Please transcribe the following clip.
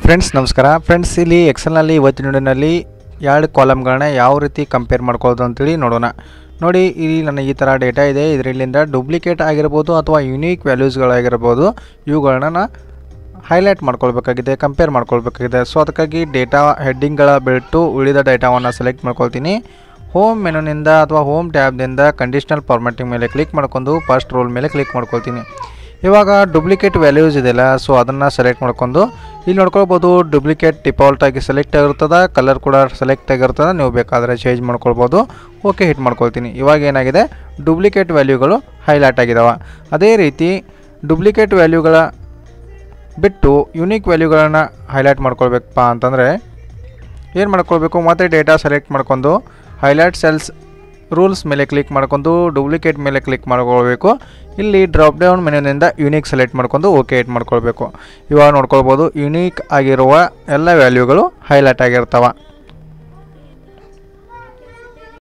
friends ನಮಸ್ಕಾರ friends ಇಲ್ಲಿ ಎಕ್ಸೆಲ್ನಲ್ಲಿ ಇವತ್ತಿನ ವಿಡಿಯೋನಲ್ಲಿ ಎರಡು ಕಾಲಮ್ಗಳನ್ನ ಯಾವ ರೀತಿ ಕಂಪೇರ್ ಮಾಡ್ಕೊಳ್ಳೋದು ಅಂತೇಳಿ ನೋಡೋಣ ನೋಡಿ ಇಲ್ಲಿ ನನ್ನ ಈ ಥರ ಡೇಟಾ ಇದೆ ಇದರಲ್ಲಿಂದ ಡೂಪ್ಲಿಕೇಟ್ ಆಗಿರ್ಬೋದು ಅಥವಾ ಯುನೀಕ್ ವ್ಯಾಲ್ಯೂಸ್ಗಳಾಗಿರ್ಬೋದು ಇವುಗಳನ್ನ ನಾ ಹೈಲೈಟ್ ಮಾಡ್ಕೊಳ್ಬೇಕಾಗಿದೆ ಕಂಪೇರ್ ಮಾಡ್ಕೊಳ್ಬೇಕಾಗಿದೆ ಸೊ ಅದಕ್ಕಾಗಿ ಡೇಟಾ ಹೆಡ್ಡಿಂಗ್ಗಳ ಬಿಟ್ಟು ಉಳಿದ ಡೇಟಾವನ್ನು ಸೆಲೆಕ್ಟ್ ಮಾಡ್ಕೊಳ್ತೀನಿ ಹೋಮ್ ಮೆನುನಿಂದ ಅಥವಾ ಹೋಮ್ ಟ್ಯಾಬ್ನಿಂದ ಕಂಡೀಷ್ನಲ್ ಫಾರ್ಮ್ಯಾಟಿಂಗ್ ಮೇಲೆ ಕ್ಲಿಕ್ ಮಾಡ್ಕೊಂಡು ಫಸ್ಟ್ ರೋಲ್ ಮೇಲೆ ಕ್ಲಿಕ್ ಮಾಡ್ಕೊಳ್ತೀನಿ ಇವಾಗ ಡೂಪ್ಲಿಕೇಟ್ ವ್ಯಾಲ್ಯೂಸ್ ಇದೆಯಲ್ಲ ಸೊ ಅದನ್ನು ಸೆಲೆಕ್ಟ್ ಮಾಡ್ಕೊಂಡು ಇಲ್ಲಿ ನೋಡ್ಕೊಳ್ಬೋದು ಡೂಪ್ಲಿಕೇಟ್ ಡಿಫಾಲ್ಟ್ ಆಗಿ ಸೆಲೆಕ್ಟ್ ಆಗಿರ್ತದೆ ಕಲರ್ ಕೂಡ ಸೆಲೆಕ್ಟ್ ಆಗಿರ್ತದೆ ನೀವು ಬೇಕಾದರೆ ಚೇಂಜ್ ಮಾಡ್ಕೊಳ್ಬೋದು ಓಕೆ ಹಿಟ್ ಮಾಡ್ಕೊಳ್ತೀನಿ ಇವಾಗ ಏನಾಗಿದೆ ಡೂಪ್ಲಿಕೇಟ್ ವ್ಯಾಲ್ಯೂಗಳು ಹೈಲೈಟ್ ಆಗಿದಾವೆ ಅದೇ ರೀತಿ ಡೂಪ್ಲಿಕೇಟ್ ವ್ಯಾಲ್ಯೂಗಳ ಬಿಟ್ಟು ಯುನೀಕ್ ವ್ಯಾಲ್ಯೂಗಳನ್ನು ಹೈಲೈಟ್ ಮಾಡ್ಕೊಳ್ಬೇಕಪ್ಪ ಅಂತಂದರೆ ಏನು ಮಾಡ್ಕೊಳ್ಬೇಕು ಮತ್ತು ಡೇಟಾ ಸೆಲೆಕ್ಟ್ ಮಾಡ್ಕೊಂಡು ಹೈಲೈಟ್ ಸೆಲ್ಸ್ ರೂಲ್ಸ್ ಮೇಲೆ ಕ್ಲಿಕ್ ಮಾಡ್ಕೊಂಡು ಡೂಪ್ಲಿಕೇಟ್ ಮೇಲೆ ಕ್ಲಿಕ್ ಮಾಡ್ಕೊಳ್ಬೇಕು ಇಲ್ಲಿ ಡ್ರಾಪ್ ಡೌನ್ ಮೆನುನಿಂದ ಯುನೀಕ್ ಸೆಲೆಕ್ಟ್ ಮಾಡ್ಕೊಂಡು ಓಕೆ ಇಟ್ ಮಾಡ್ಕೊಳ್ಬೇಕು ಇವಾಗ ನೋಡ್ಕೊಳ್ಬೋದು ಯುನೀಕ್ ಆಗಿರುವ ಎಲ್ಲ ವ್ಯಾಲ್ಯೂಗಳು ಹೈಲೈಟ್ ಆಗಿರ್ತವೆ